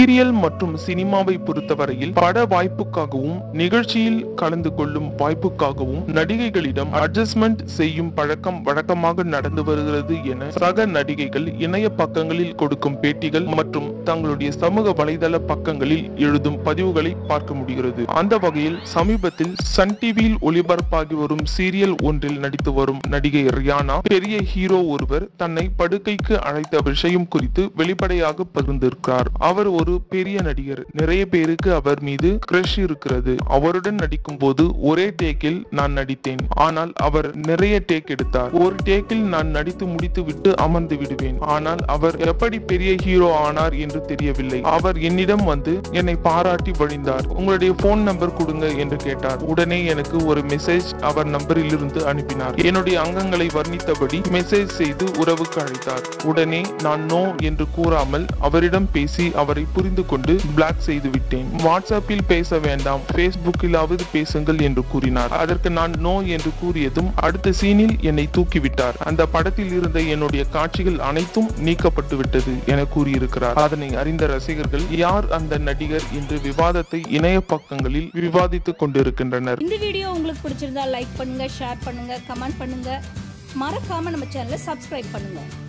serial மற்றும் சினிமாவை பொறுத்தவரையில் பட வாய்ப்புக்காகவும் நிகழ்ச்சியில் கலந்து கொள்ளும் வாய்ப்புக்காகவும் நடிகைகளிடம் அட்ஜஸ்ட்மெண்ட் செய்யும் பழக்கம் வழக்கமாக நடந்து வருகிறது என சக நடிகைகள் இணைய பக்கங்களில் கொடுக்கும் பேட்டிகள் மற்றும் தங்களுடைய சமூக வலைதள பக்கங்களில் எழுதும் பதிவுகளை பார்க்க முடிகிறது அந்த வகையில் சமீபத்தில் சன் டிவியில் ஒளிபரப்பாகி வரும் சீரியல் ஒன்றில் நடித்து வரும் நடிகை ரியானா பெரிய ஹீரோ ஒருவர் தன்னை படுக்கைக்கு அழைத்த விஷயம் குறித்து வெளிப்படையாக பகிர்ந்திருக்கிறார் அவர் ஒரு பெரிய நடிகர் நிறைய பேருக்கு அவர் மீது கிரஷ் இருக்கிறது அவருடன் நடிக்கும் போது ஒரே டேக்கில் நான் நடித்தேன் ஆனால் அவர் நிறைய டேக் எடுத்தார் ஒரு டேக்கில் நான் நடித்து முடித்து விட்டு அமர்ந்து விடுவேன் ஆனால் அவர் எப்படி பெரிய ஹீரோ ஆனார் என்று தெரியவில்லை அவர் என்னிடம் வந்து என்னை பாராட்டி வழிந்தார் உங்களுடைய போன் நம்பர் கொடுங்க என்று கேட்டார் உடனே எனக்கு ஒரு மெசேஜ் அவர் நம்பரில் இருந்து அனுப்பினார் என்னுடைய அங்கங்களை வர்ணித்தபடி மெசேஜ் செய்து உறவுக்கு அழைத்தார் உடனே நான் நோ என்று கூறாமல் அவரிடம் பேசி அவரை புரிந்து கொண்டு பிளாக் செய்து விட்டேன் வாட்ஸ்அப்பில் பேச வேண்டாம் பேஸ்புக்கிலாவது பேசுங்கள் என்று கூறினார் அதற்கு நான் நோ என்று கூறியதும் அடுத்த சீனில் என்னை தூக்கிவிட்டார் அந்த படத்தில் இருந்த என்னுடைய காட்சிகள் அனைத்தும் நீக்கப்பட்டு விட்டது என கூறியிருக்கிறார் அதனை அறிந்த ரசிகர்கள் யார் அந்த நடிகர் என்று விவாதத்தை இணைய பக்கங்களில் விவாதித்துக் கொண்டிருக்கின்றனர் இந்த வீடியோ உங்களுக்கு பிடிச்சிருந்தா லைக் பண்ணுங்க ஷேர் பண்ணுங்க கமெண்ட் பண்ணுங்க மறக்காம நம்ம சேனலை சப்ஸ்கிரைப் பண்ணுங்க